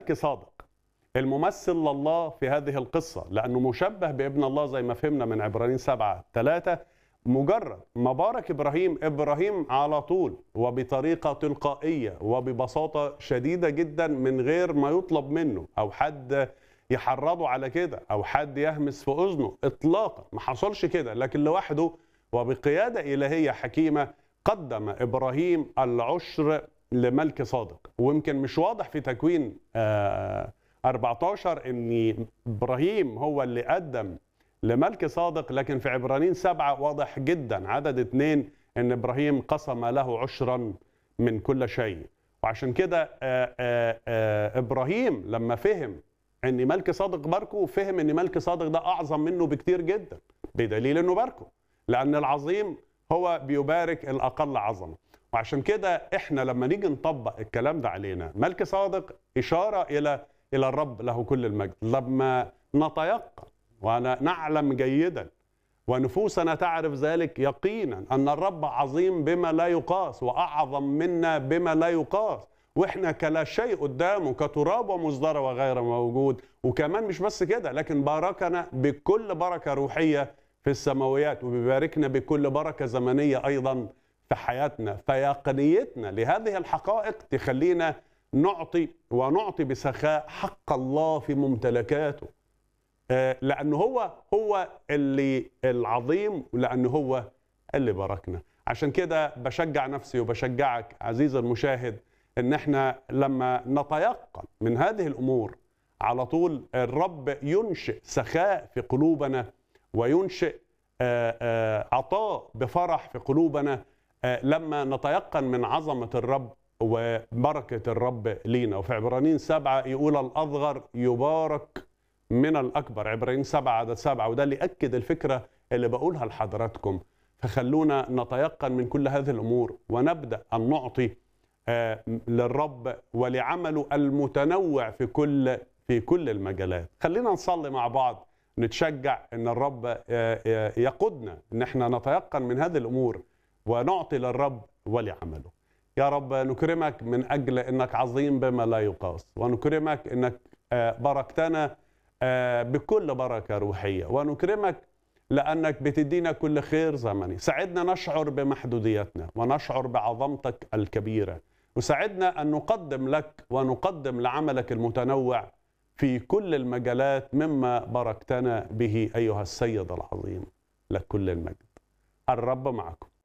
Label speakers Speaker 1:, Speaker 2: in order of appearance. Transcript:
Speaker 1: ملك صادق الممثل لله في هذه القصة لأنه مشبه بابن الله زي ما فهمنا من عبرانيين سبعة ثلاثة مجرد ما بارك إبراهيم إبراهيم على طول وبطريقة تلقائية وببساطة شديدة جدا من غير ما يطلب منه أو حد يحرضه على كده أو حد يهمس في أذنه إطلاقا ما حصلش كده لكن لوحده وبقيادة إلهية حكيمة قدم إبراهيم العشر لملك صادق ويمكن مش واضح في تكوين آه 14 ان ابراهيم هو اللي قدم لملك صادق لكن في عبرانيين سبعة واضح جدا عدد اثنين ان ابراهيم قسم له عشرا من كل شيء وعشان كده آه، آه، آه، ابراهيم لما فهم ان ملك صادق باركه فهم ان ملك صادق ده اعظم منه بكتير جدا بدليل انه باركه لان العظيم هو بيبارك الاقل عظمه وعشان كده احنا لما نيجي نطبق الكلام ده علينا ملك صادق اشاره الى الى الرب له كل المجد لما نتيقن ونعلم جيدا ونفوسنا تعرف ذلك يقينا ان الرب عظيم بما لا يقاس واعظم منا بما لا يقاس واحنا كلا شيء قدامه كتراب ومصدر وغير موجود وكمان مش بس كده لكن باركنا بكل بركه روحيه في السماويات وبيباركنا بكل بركه زمنيه ايضا في حياتنا فيقينيتنا لهذه الحقائق تخلينا نعطي ونعطي بسخاء حق الله في ممتلكاته آه، لأنه هو هو اللي العظيم لأنه هو اللي باركنا عشان كده بشجع نفسي وبشجعك عزيزي المشاهد ان احنا لما نتيقن من هذه الامور على طول الرب ينشئ سخاء في قلوبنا وينشئ آه، آه، عطاء بفرح في قلوبنا آه، لما نتيقن من عظمة الرب وبركة الرب لينا وفي عبرانيين سبعة يقول الأصغر يبارك من الأكبر عبرانيين سبعة عدد سبعة وده اللي أكد الفكرة اللي بقولها لحضراتكم فخلونا نتيقن من كل هذه الأمور ونبدأ أن نعطي آه، للرب ولعمله المتنوع في كل في كل المجالات خلينا نصلي مع بعض نتشجع ان الرب آه، آه، يقودنا ان احنا نتيقن من هذه الامور ونعطي للرب ولعمله يا رب نكرمك من اجل انك عظيم بما لا يقاس ونكرمك انك آه، باركتنا آه، بكل بركه روحيه ونكرمك لانك بتدينا كل خير زمني ساعدنا نشعر بمحدوديتنا ونشعر بعظمتك الكبيره وساعدنا ان نقدم لك ونقدم لعملك المتنوع في كل المجالات مما باركتنا به ايها السيد العظيم لك كل المجد الرب معكم